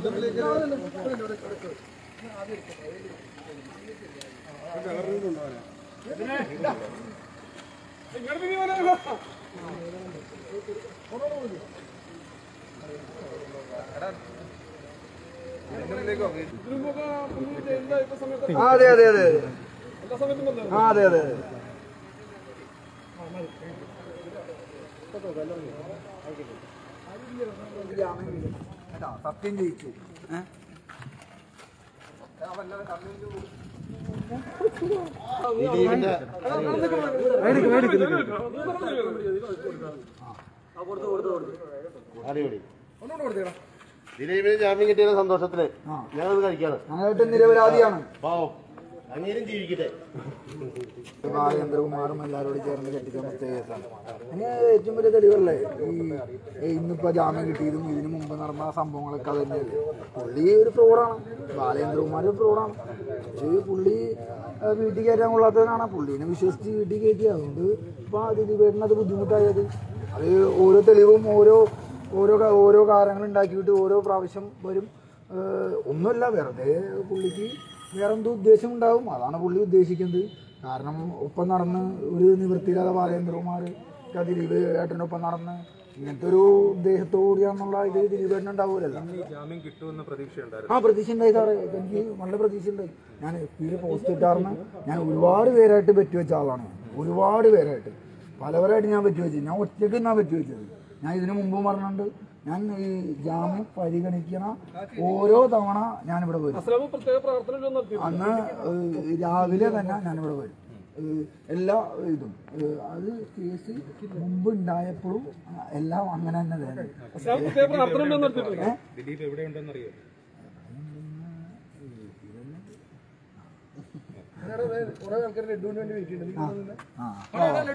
ആ അതെ അതെ അതെ അതെ ആ അതെ അതെ അതെ കേട്ടോ, സത്യം ജയിച്ചു ഏ? അടിപൊളി ദിലീപിന് ജാമ്യം കിട്ടിയ സന്തോഷത്തില് ഞാനത് കഴിക്കാണ് ഞങ്ങളായിട്ട് നിരപരാധിയാണ് പാവം അങ്ങേരും ജീവിക്കട്ടെ ബാലേന്ദ്രകുമാറും എല്ലാവരോടും ചേർന്ന് കെട്ടിച്ചമർച്ച കേസാണ് അതിന് ഏറ്റവും വലിയ തെളിവല്ലേ ഈ ഈ ഇന്നിപ്പോ ജാമ്യം കിട്ടിയതും ഇതിനു മുമ്പ് നടന്ന സംഭവങ്ങളൊക്കെ അത് തന്നെയല്ലേ പുള്ളി ഒരു ഫ്രോഡാണ് ബാലേന്ദ്രകുമാർ ഒരു ഫ്രോഡാണ് പക്ഷേ പുള്ളി ആ, വീട്ടിൽ കയറ്റാൻ കൊള്ളാത്തവനാണ് പുള്ളീനെ വിശ്വസിച്ച് വീട്ടിൽ കയറ്റി അതുകൊണ്ട് ഇപ്പൊ ദിലീപേട്ടന് അത് ബുദ്ധിമുട്ടായത് അത് ഓരോ തെളിവും ഓരോ ഓരോ ക- ഓരോ കാര്യങ്ങൾ ഉണ്ടാക്കിയിട്ട് ഓരോ പ്രാവശ്യം വരും ഏഹ് ഒന്നുമല്ല വെറുതെ പുള്ളിക്ക് വേറെ എന്തോ ഉദ്ദേശം ഉണ്ടാവും അതാണ് പുള്ളി ഉദ്ദേശിക്കുന്നത് കാരണം ഒപ്പം നടന്ന് ഒരു നിവൃത്തിയില്ലാതെ ബാലേന്ദ്രകുമാർ ദിലീപ് ഏട്ടനൊപ്പം നടന്ന് ഇങ്ങനത്തെ ഒരു ഉദ്ദേശത്തോടെയാണെന്നുള്ള ഇത് ദിലീപ് ഏട്ടൻ ഉണ്ടാവൂലല്ലോ ജാമ്യം കിട്ടുമെന്ന പ്രതീക്ഷയുണ്ടായിരുന്നു ആ പ്രതീക്ഷ ഉണ്ടായി സാറേ എനിക്ക് നല്ല പ്രതീക്ഷ ഉണ്ടായി ഞാൻ എഫ് പിയിൽ പോസ്റ്റ് ഇട്ടാർന്ന് ഞാൻ ഒരുപാട് പേരായിട്ട് പറ്റി വെച്ച ആളാണ് ഒരുപാട് പേരായിട്ട് പലവരായിട്ട് ഞാൻ പറ്റി വെച്ചത് ഞാൻ ഒറ്റയ്ക്ക് ഞാൻ പറ്റി വെച്ചത് ഞാൻ ഇതിനു മുമ്പ് പറഞ്ഞിട്ടുണ്ട് ഞാൻ ഈ ജാമ്യം പരിഗണിക്കണ ഓരോ തവണ ഞാനിവിടെ വരും പ്രത്യേക പ്രവർത്തനം നടത്തി അന്ന് ഏഹ്, രാവിലെ തന്നെ ഞാനിവിടെ വരും ഏഹ്, എല്ലാ ഇതും ഏഹ്, അത് കേസ് മുമ്പ് ഉണ്ടായപ്പോഴും ആ, എല്ലാം അങ്ങനെ തന്നെ വേണം പ്രത്യേക പ്രാർത്ഥന നടത്തിയിട്ടില്ല ദിലീപ് എവിടെയുണ്ടെന്ന് അറിയോ ആ